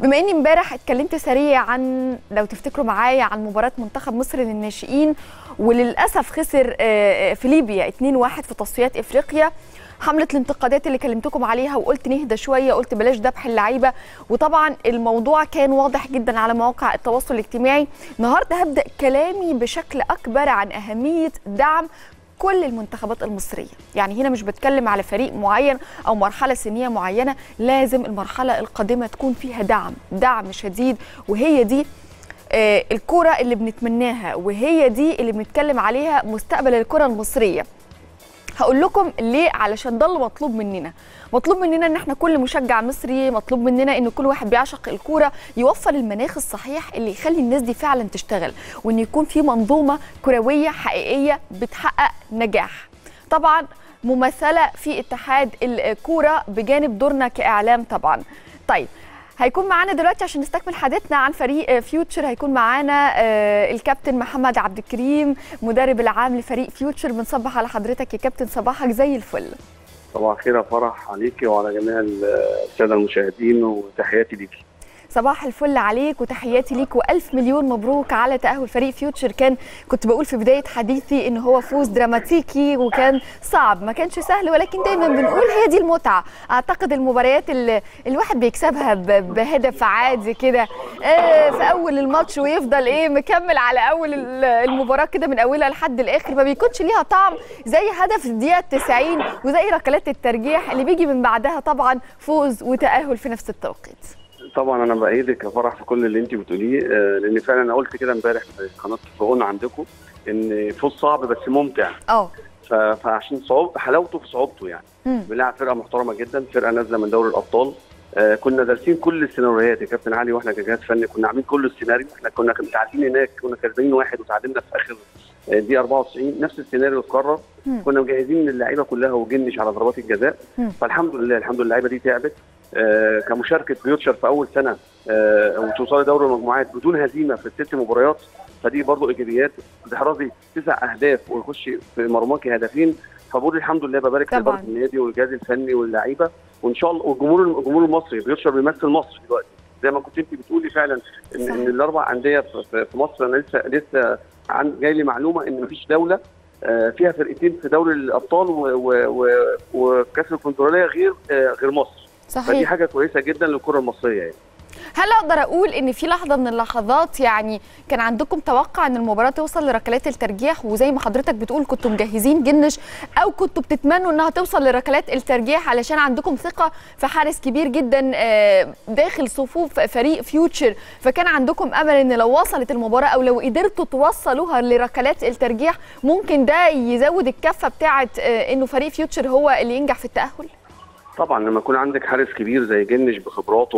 بما اني امبارح اتكلمت سريع عن لو تفتكروا معايا عن مباراه منتخب مصر للناشئين وللاسف خسر في ليبيا 2-1 في تصفيات افريقيا حمله الانتقادات اللي كلمتكم عليها وقلت نهدى شويه قلت بلاش ذبح اللعيبه وطبعا الموضوع كان واضح جدا على مواقع التواصل الاجتماعي النهارده هبدا كلامي بشكل اكبر عن اهميه دعم كل المنتخبات المصريه يعني هنا مش بتكلم على فريق معين او مرحله سنيه معينه لازم المرحله القادمه تكون فيها دعم دعم شديد وهي دي آه الكره اللي بنتمناها وهي دي اللي بنتكلم عليها مستقبل الكره المصريه هقول لكم ليه علشان ده اللي مطلوب مننا مطلوب مننا ان احنا كل مشجع مصري مطلوب مننا ان كل واحد بيعشق الكوره يوفر المناخ الصحيح اللي يخلي الناس دي فعلا تشتغل وان يكون في منظومه كرويه حقيقيه بتحقق نجاح طبعا ممثله في اتحاد الكوره بجانب دورنا كاعلام طبعا طيب هيكون معانا دلوقتي عشان نستكمل حديثنا عن فريق فيوتشر هيكون معانا الكابتن محمد عبد الكريم مدرب العام لفريق فيوتشر بنصبح على حضرتك يا كابتن صباحك زي الفل صباح الخير يا فرح عليكي وعلى جميع الساده المشاهدين وتحياتي ليكي صباح الفل عليك وتحياتي ليك والف مليون مبروك على تاهل فريق فيوتشر كان كنت بقول في بدايه حديثي ان هو فوز دراماتيكي وكان صعب ما كانش سهل ولكن دايما بنقول هي دي المتعه اعتقد المباريات اللي الواحد بيكسبها بهدف عادي كده آه في اول الماتش ويفضل ايه مكمل على اول المباراه كده من اولها لحد الاخر ما بيكونش ليها طعم زي هدف الدقيقه 90 وزي ركلات الترجيح اللي بيجي من بعدها طبعا فوز وتاهل في نفس التوقيت طبعا انا بايدك يا فرح في كل اللي انت بتقوليه لان فعلا انا قلت كده امبارح في قناه فوقنا عندكم ان فوز صعب بس ممتع اه فعشان صعوبه حلاوته في صعوبته يعني بنلعب فرقه محترمه جدا فرقه نازله من دوري الابطال آه كنا دارسين كل السيناريوهات يا كابتن علي واحنا كجهاز فني كنا عاملين كل السيناريو احنا كنا متعادلين هناك كنا كسبانين واحد وتعادلنا في اخر دي 94 نفس السيناريو اتكرر كنا مجهزين اللعيبه كلها وجنش على ضربات الجزاء فالحمد لله الحمد لله اللعيبه دي تعبت آه كمشاركه فيوتشر في اول سنه آه وتوصلي دوري المجموعات بدون هزيمه في الست مباريات فدي برضه ايجابيات تحرزي تسع اهداف ويخش في مرماكي هدفين فبقول الحمد لله ببارك لاداره النادي والجهاز الفني واللعيبه وان شاء الله والجمهور الجمهور المصري فيوتشر بيمثل مصر دلوقتي زي ما كنت انت بتقولي فعلا ان, إن الاربع انديه في مصر انا لسه لسه عن جاي لي معلومه ان مفيش دوله فيها فرقتين في دوري الابطال وكاس الكونفدراليه غير غير مصر صحيح فدي حاجه كويسه جدا للكره المصريه يعني هل اقدر اقول ان في لحظه من اللحظات يعني كان عندكم توقع ان المباراه توصل لركلات الترجيح وزي ما حضرتك بتقول كنتوا مجهزين جنش او كنتوا بتتمنوا انها توصل لركلات الترجيح علشان عندكم ثقه في حارس كبير جدا داخل صفوف فريق فيوتشر فكان عندكم امل ان لو وصلت المباراه او لو قدرتوا توصلوها لركلات الترجيح ممكن ده يزود الكفه بتاعه انه فريق فيوتشر هو اللي ينجح في التاهل طبعا لما يكون عندك حارس كبير زي جنش بخبراته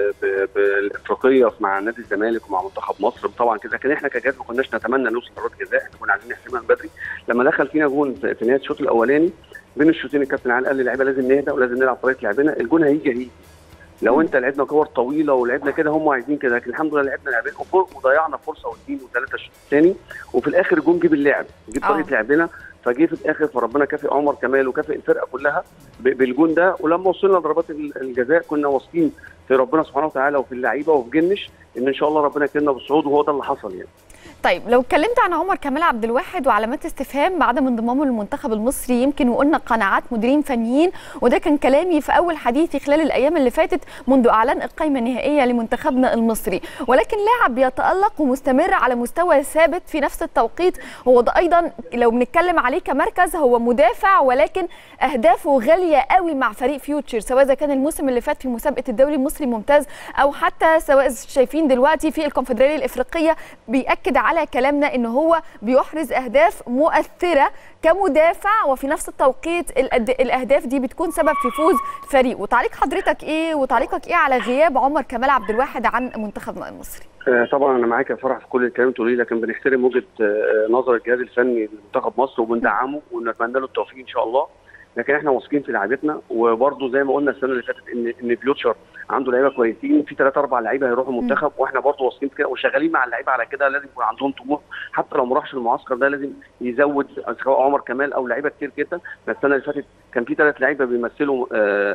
بالافريقيه مع نادي الزمالك ومع منتخب مصر طبعا كده لكن احنا كجهاز ما كناش نتمنى نوصل لضربات جزاء احنا كنا عايزين نحسمها من بدري لما دخل فينا جون في نهايه الشوط الاولاني بين الشوطين الكابتن علي قال للعيبه لازم نهدى ولازم نلعب طريقه لعبنا الجون هيجي هيجي لو انت لعبنا كور طويله ولعبنا كده هم عايزين كده لكن الحمد لله لعبنا لعبين وضيعنا فرصه واثنين وثلاثه الشوط الثاني وفي الاخر الجون جه اللعب جه طريقه لعبنا فجه في الاخر فربنا كافئ عمر كمال وكافئ الفرقه كلها بالجون ده ولما وصلنا لضربات الجزاء كنا واثقين في ربنا سبحانه وتعالى وفي اللعيبه وفي جنش ان ان شاء الله ربنا يكرمنا بالصعود وهو ده اللي حصل يعني. طيب لو اتكلمت عن عمر كمال عبد الواحد وعلامات استفهام بعدم انضمامه للمنتخب المصري يمكن وقلنا قناعات مديرين فنيين وده كان كلامي في اول حديثي خلال الايام اللي فاتت منذ اعلان القائمه النهائيه لمنتخبنا المصري ولكن لاعب بيتالق ومستمر على مستوى ثابت في نفس التوقيت هو ده ايضا لو بنتكلم عليه كمركز هو مدافع ولكن اهدافه غاليه قوي مع فريق فيوتشر سواء اذا كان الموسم اللي فات في مسابقه الدوري المصري ممتاز او حتى سواء شايفين دلوقتي في الكونفدراليه الافريقيه بياكد على كلامنا ان هو بيحرز اهداف مؤثره كمدافع وفي نفس التوقيت الاهداف دي بتكون سبب في فوز فريق وتعليق حضرتك ايه وتعليقك ايه على غياب عمر كمال عبد الواحد عن منتخبنا المصري طبعا انا معاك يا فرح في كل الكلام تقوليه لكن بنحترم وجهه نظر الجهاز الفني لمنتخب مصر وبندعمه ونتمنى له التوفيق ان شاء الله لكن احنا واثقين في لعيبتنا وبرده زي ما قلنا السنه اللي فاتت ان ان فيوتشر عنده لعيبه كويسين في ثلاث اربع لعيبه هيروحوا المنتخب واحنا برضه واثقين في كده وشغالين مع اللعيبه على كده لازم يكون عندهم طموح حتى لو ما راحش المعسكر ده لازم يزود سواء عمر كمال او لعيبه كتير جدا السنه اللي فاتت كان في ثلاث لعيبه بيمثلوا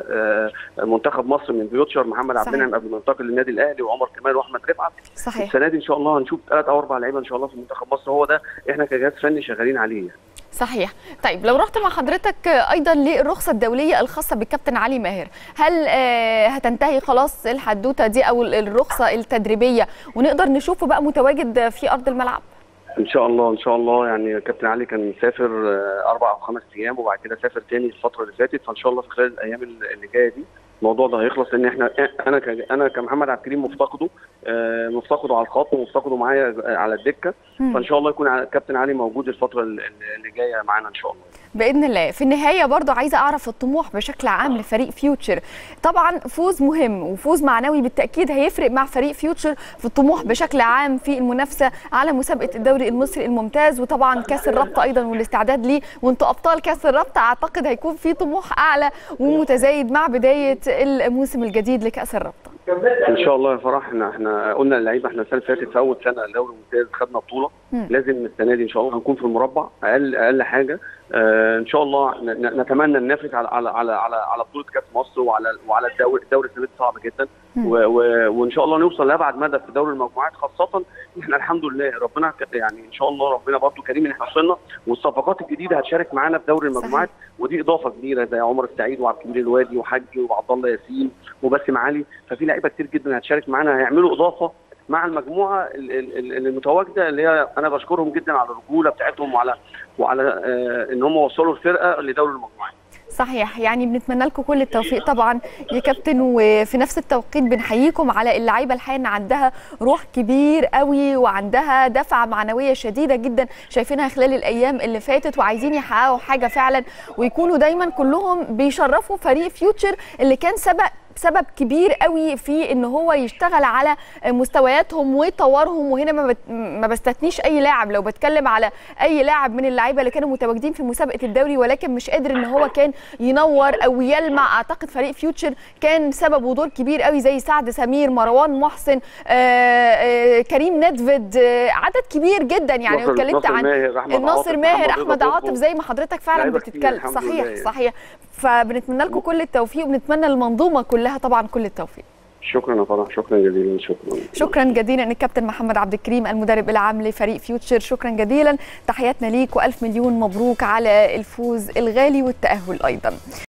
آآ آآ منتخب مصر من فيوتشر محمد عبد المنعم قبل ما ينتقل للنادي الاهلي وعمر كمال واحمد رفعت صحيح السنه دي ان شاء الله هنشوف ثلاث او اربع لعيبه ان شاء الله في منتخب مصر هو ده احنا كجهاز فني شغالين عليه صحيح طيب لو رحت مع حضرتك ايضا للرخصه الدوليه الخاصه بالكابتن علي ماهر هل هتنتهي خلاص الحدوته دي او الرخصه التدريبيه ونقدر نشوفه بقى متواجد في ارض الملعب ان شاء الله ان شاء الله يعني كابتن علي كان مسافر اربع او خمس ايام وبعد كده سافر تاني الفتره اللي فاتت فان شاء الله في خلال الايام اللي جايه دي الموضوع ده هيخلص لان احنا انا انا كمحمد عبد الكريم مفتقده مفتقده على الخط ومفتقده معايا على الدكه فان شاء الله يكون كابتن علي موجود الفتره اللي جايه معانا ان شاء الله باذن الله في النهايه برضو عايزه اعرف الطموح بشكل عام لفريق فيوتشر طبعا فوز مهم وفوز معنوي بالتاكيد هيفرق مع فريق فيوتشر في الطموح بشكل عام في المنافسه على مسابقه الدوري المصري الممتاز وطبعا كاس الرابطه ايضا والاستعداد ليه وانتوا ابطال كاس الرابطه اعتقد هيكون في طموح اعلى ومتزايد مع بدايه الموسم الجديد لكاس الرابطه ان شاء الله يا فرح احنا احنا قلنا للعيبه احنا السنه اللي فاتت في اول سنه الدوري الممتاز خدنا بطوله م. لازم السنه دي ان شاء الله هنكون في المربع اقل اقل حاجه آه ان شاء الله نتمنى ننافس على على على على, على بطوله كاس مصر وعلى وعلى الدوري الدوري السنه صعب جدا و و وان شاء الله نوصل لابعد مدى في دوري المجموعات خاصه احنا الحمد لله ربنا يعني ان شاء الله ربنا برضه كريم ان احنا وصلنا والصفقات الجديده هتشارك معانا في دوري المجموعات ودي اضافه كبيره زي عمر السعيد وعبد الكبير الوادي وحجي وعبد الله ياسين وباسم علي ففي لعيبه كتير جدا هتشارك معانا هيعملوا اضافه مع المجموعه المتواجده اللي هي انا بشكرهم جدا على الرجوله بتاعتهم وعلى وعلى آه ان هم وصلوا الفرقه لدوري المجموعات. صحيح يعني بنتمنى لكم كل التوفيق طبعا يا كابتن وفي نفس التوقيت بنحييكم على اللعيبه الحقيقه ان عندها روح كبير قوي وعندها دفعه معنويه شديده جدا شايفينها خلال الايام اللي فاتت وعايزين يحققوا حاجه فعلا ويكونوا دايما كلهم بيشرفوا فريق فيوتشر اللي كان سبق سبب كبير قوي في ان هو يشتغل على مستوياتهم وطورهم وهنا ما, بت... ما بستثنيش اي لاعب لو بتكلم على اي لاعب من اللعيبه اللي كانوا متواجدين في مسابقه الدوري ولكن مش قادر ان هو كان ينور او يلمع اعتقد فريق فيوتشر كان سبب ودور كبير قوي زي سعد سمير مروان محسن آآ آآ كريم ندفد عدد كبير جدا يعني اتكلمت عن الناصر ماهر احمد عاطف زي ما حضرتك فعلا بتتكلم صحيح صحيح فبنتمنى لكم كل التوفيق وبنتمنى المنظومه كلها طبعا كل التوفيق شكرا يا فرح شكرا جزيلا شكرا شكرا جزيلا الكابتن محمد عبد الكريم المدرب العام لفريق فيوتشر شكرا جزيلا تحياتنا ليك والف مليون مبروك على الفوز الغالي والتاهل ايضا